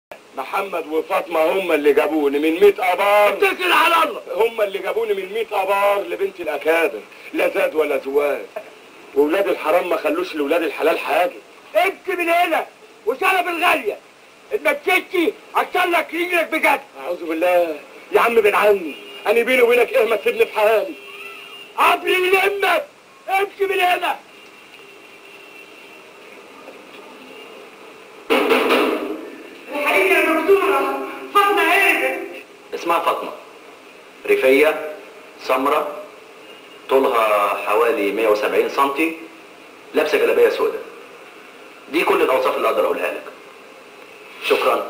محمد وفاطمه هم اللي جابوني من 100 ابار اتكل على الله هم اللي جابوني من 100 ابار لبنت الاكابر لا زاد ولا زواج واولاد الحرام ما خلوش لاولاد الحلال حاجه امشي من هنا وسلب الغاليه ما مشيتش عشان لك رجلك بجد اعوذ بالله يا عم بن عمي انا بيني وبينك ايه ما تسيبني في حالي عبر يلمك امشي من هنا الحقيقة يا دكتورة فاطمة هربت اسمها فاطمة ريفية سمرة طولها حوالي 170 سنتي لابسة جلابية سوداء دي كل الأوصاف اللي أقدر أقولها لك شكرا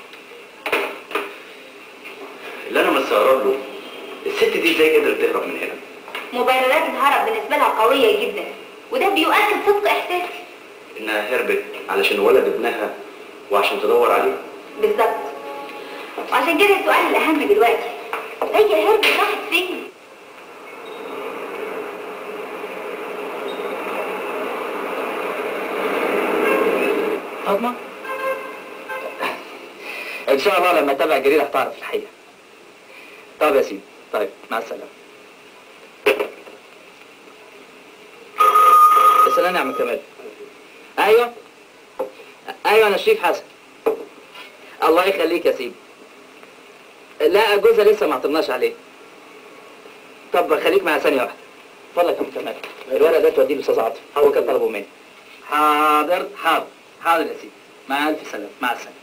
اللي أنا مستغرب له الست دي ازاي قدرت تهرب من هنا مبررات الهرب بالنسبة لها قوية جدا وده بيؤكد صدق إحساسي إنها هربت علشان ولد ابنها وعشان تدور عليه بالظبط وعشان كده السؤال الأهم دلوقتي هي هربت راحت فين؟ فاطمة؟ إن شاء الله لما أتابع الجريدة هتعرف الحقيقة. طيب يا سيدي، طيب مع السلامة. السلام يا عم كمال. أيوه أيوه أنا شريف حسن. الله يخليك يا سيدي. لا جوزها لسه ما عطلناش عليه. طب خليك معايا ثانية واحدة. اتفضل يا عم كمال. الورق ده توديه للأستاذ عاطف، هو كان طلبه مني. حاضر حاضر حاضر يا سيدي مع ألف سلامة مع السلامة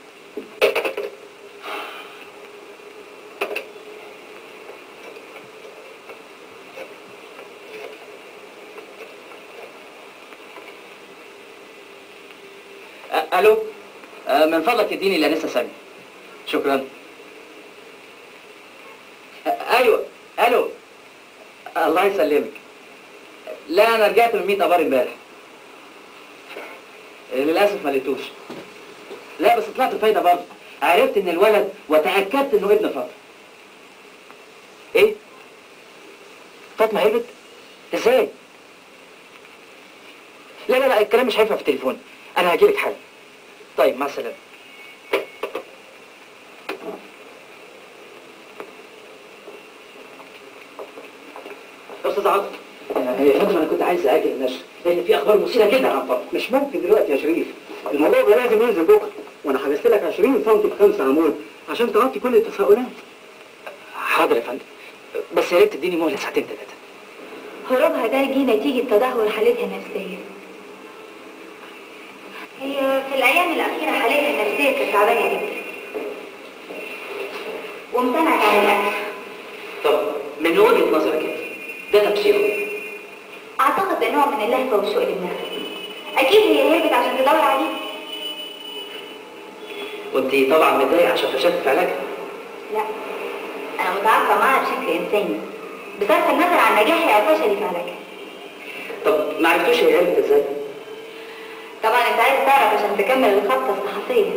أ- ألو أ- من فضلك اديني الأنسة سامي شكرا أ- أيوه ألو الله يسلمك لا أنا رجعت من 100 أبار امبارح للاسف ما لقيتوش لا بس طلعت فايده برضه عرفت ان الولد وتاكدت انه ابن فاطمه ايه فاطمه هربت ازاي لا لا لا الكلام مش هينفع في التليفون انا هجيلك حالا طيب مع السلامه استاذ عاطف هي فاطمه انا كنت عايز اجل النشر لان في اخبار مثيره جدا عن فاطمه مش ممكن دلوقتي يا شريف الموضوع ده لازم ينزل بكره وانا حجزت لك 20 سم بخمسة عمود عشان تغطي كل التساؤلات حاضر يا فندم بس يا ريت تديني مهله ساعتين ثلاثه هروبها ده جه نتيجة تدهور حالتها النفسية هي في الأيام الأخيرة حالتها النفسية كانت تعبانة جدا وامتنعت عن الأكل طب من وجهه نظرك انت ده تفسيره أعتقد ده نوع من اللهفة والشوق لابنها أكيد هي هربت عشان تدور عليه وانت طبعا متضايقه عشان فشلت في علاجها لا أنا متعاطفة معاها بشكل إنساني بصرف النظر عن نجاحي أو فشلي في علاجها طب ما عرفتوش هي هربت ازاي طبعا أنت عايز تعرف عشان تكمل الخطة الصحفية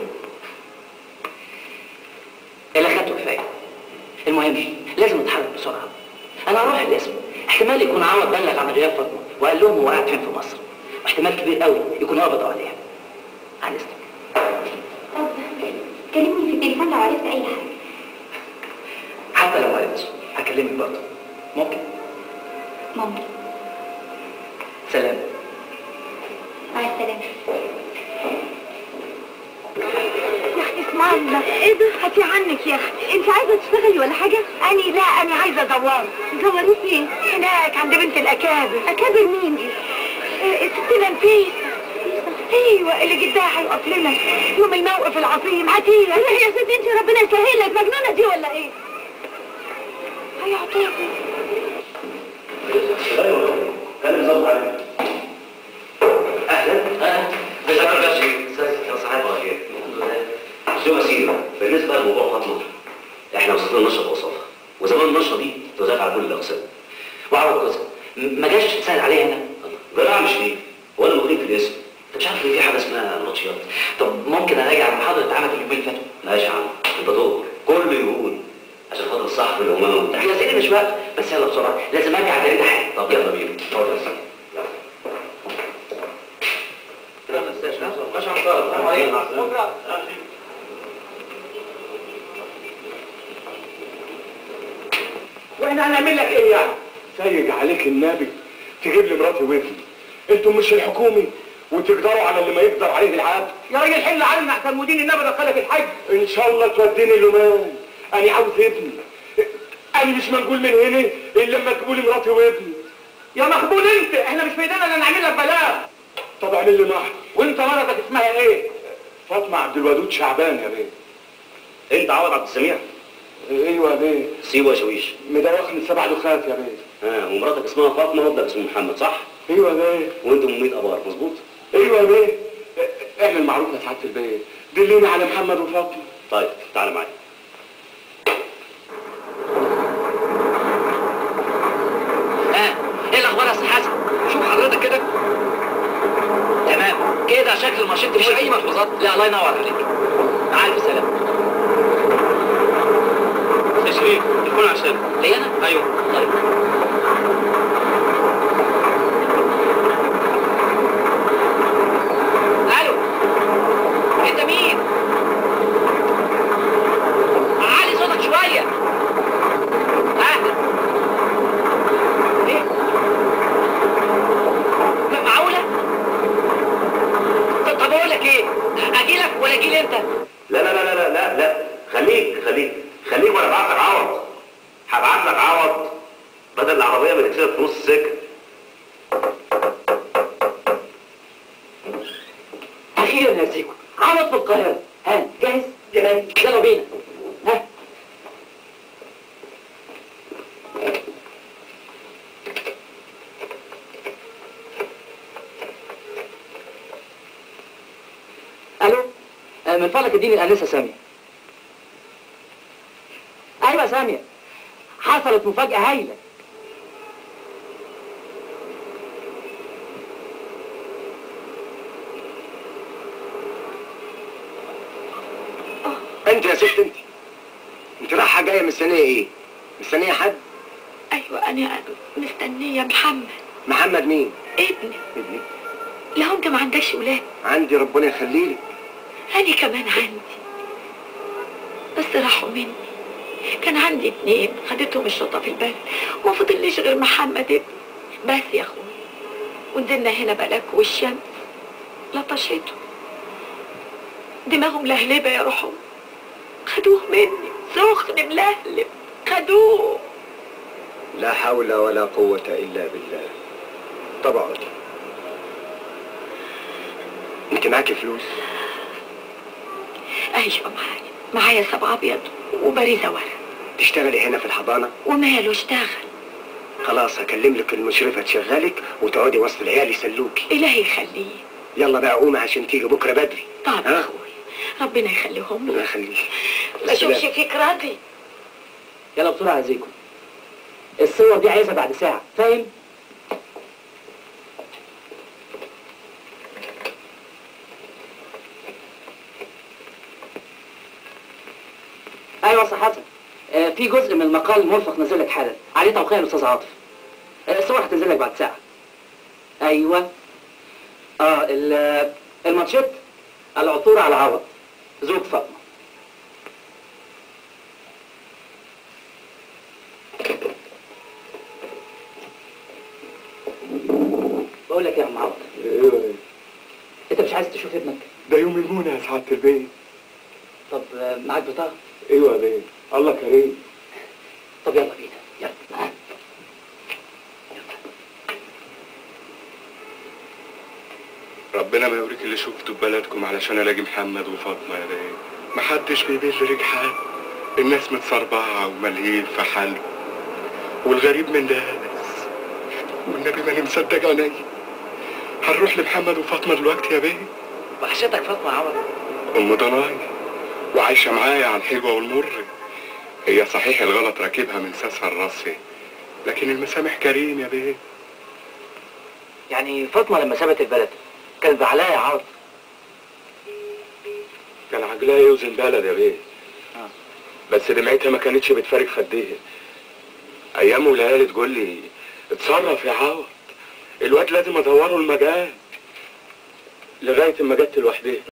اللي خدته كفايه المهم لازم نتحرك بسرعه انا هروح الاسم احتمال يكون عوض بلغ عن غياب فاطمه وقال لهم هو قاعد فين في مصر واحتمال كبير قوي يكون قبضوا عليها عن اذنك طب كلمني في التليفون لو عرفت أي حاجة حتى لو ما عرفتش هكلمك برضه ممكن ممكن سلام مع السلامة يا اختي اسمع الله ايه ده هاتي عنك يا اختي انت عايزه تشتغلي ولا حاجه اني لا انا عايزه ادور دوري فين هناك عند بنت الاكابر اكابر مين دي إيه، الست نفيسه ايوه اللي جدها هيقف لنا يوم الموقف العظيم هاتيها لا يا ستي انت ربنا يسهلك مجنونه دي ولا ايه هيعطوكي كان نظام عليك اهلا اهلا ازيك يا شيخ ازيك يا صاحبي خير الحمد لله شو مسيرة بالنسبه لموضوع فاطمه احنا وصلنا النشره بوصفها وزمان النشره دي توزعت على كل الاقسام وعوض جوزها م- ما جاش تسال عليها هنا جراح مش ليه ولا مقيم في الاسم انت مش عارف ان في حاجه اسمها نوتشيات طب ممكن اراجع المحاضره اللي اتعملت اليومين اللي فاتوا ماشي يا عم انت دور كله يقول عشان خاطر الصحفي الامام المتحده يا سيدي مش وقت بس يلا بسرعه لازم ارجع على الجريده حالا طب يلا بينا اقعد يا سيدي يلا. كده ما تنساش ها؟ ماشي يا عم طارق. السلام عليكم. واحنا هنعمل لك ايه يعني سيد عليك النبي تجيب لي مراتي وابني انتم مش الحكومي وتقدروا على اللي ما يقدر عليه العبد يا راجل حل عنا احسن مدين النبي دخلك الحج ان شاء الله توديني لمان انا عاوز ابني انا مش منقول من هنا الا لما تجيبوا لي مراتي وابني يا مخبول انت احنا مش في ايدينا ان نعمل لك بلاغ طب اعمل لي محضر وانت مرتك اسمها ايه فاطمه عبد الودود شعبان يا بيه انت عوض عبد السميع ايوه يا بيه سيبه يا شويش مدوخني سبع دخات يا بيه ها ومراتك اسمها فاطمه وابنك اسمه محمد صح ايوه يا بيه وانتم ميت ابار مظبوط ايوه يا بيه اعمل معروف يا سعاده البيه دليني على محمد وفاطمه طيب تعال معايا ها ايه الاخبار يا استاذ حسن شوف حضرتك كده تمام كده شكل المشيط مش اي ملحوظات لا الله ينور عليك تعال بسلام يا شريف تكون عشان ليه انا ايوه طيب الو انت مين علي صوتك شويه اهلا ايه م- معقوله طب طب اقول لك ايه اجي لك ولا اجي لي انت لا لا لا لا لا لا لا خليك خليك خليك وانا ابعت لك عوض هبعت لك عوض بدل العربيه ما تكسرك في نص السكه اخيرا يا زيكو عوض في القاهره ها جاهز جاهز يلا بينا ها الو آه، من فضلك اديني الانسه ساميه ايوه ساميه حصلت مفاجاه هايله انت يا ست انت انت رايحه جايه مستنيه ايه مستنيه حد ايوه انا مستنيه محمد محمد مين ابني ابني لا انت ما عندكش ولاد عندي ربنا يخليلك انا كمان عندي بس راحوا مني كان عندي اتنين خدتهم الشرطه في البلد وما فضليش غير محمد ابني بس يا اخوي ونزلنا هنا بلاك والشمس لطشته دماغهم لهلبه يا روحهم خدوه مني سخن ملهلب خدوه لا حول ولا قوة إلا بالله طب اقعدي انت معاكي فلوس ايوه معايا معايا سبع ابيض وبريزه ورق تشتغلي هنا في الحضانة وماله اشتغل خلاص هكلم لك المشرفة تشغلك وتقعدي وسط العيال يسلوكي الهي يخليه يلا بقى قومي عشان تيجي بكرة بدري طب يا ها؟ اخوي ربنا يخليهم الله لي يخليك ما اشوفش فيك راضي يلا بسرعه يا زيكو الصور دي عايزها بعد ساعه فاهم ايوه صح حسن آه في جزء من المقال المرفق نزل لك حالا عليه توقيع الاستاذ عاطف آه الصور هتنزل لك بعد ساعه ايوه اه ال- الماتشيت العثور على عوض زوج فاطمه بقول لك يا عم عوض ايوه انت مش عايز تشوف ابنك ده يوم المونة يا سعادة البيت طب آه، معاك بطاقه ايوه يا بيه الله كريم طب يلا بينا يلا ربنا ما يوريك اللي شفته في بلدكم علشان الاقي محمد وفاطمه يا بيه محدش بيبيل رجحان الناس متصربعه وملهين في حاله والغريب من ده والنبي ماني مصدق عيني هنروح لمحمد وفاطمه دلوقتي يا بيه وحشتك فاطمه يا عوض ام ضناي وعايشه معايا على الحلوه والمر هي صحيح الغلط راكبها من ساسها لراسها لكن المسامح كريم يا بيه يعني فاطمه لما سابت البلد كانت زعلانه يا عوض كان عجلها يوزن بلد يا بيه آه. بس دمعتها ما كانتش بتفارق خديها ايام وليالي تقول لي اتصرف يا عوض الواد لازم ادوره المجال لغايه ما جت لوحدها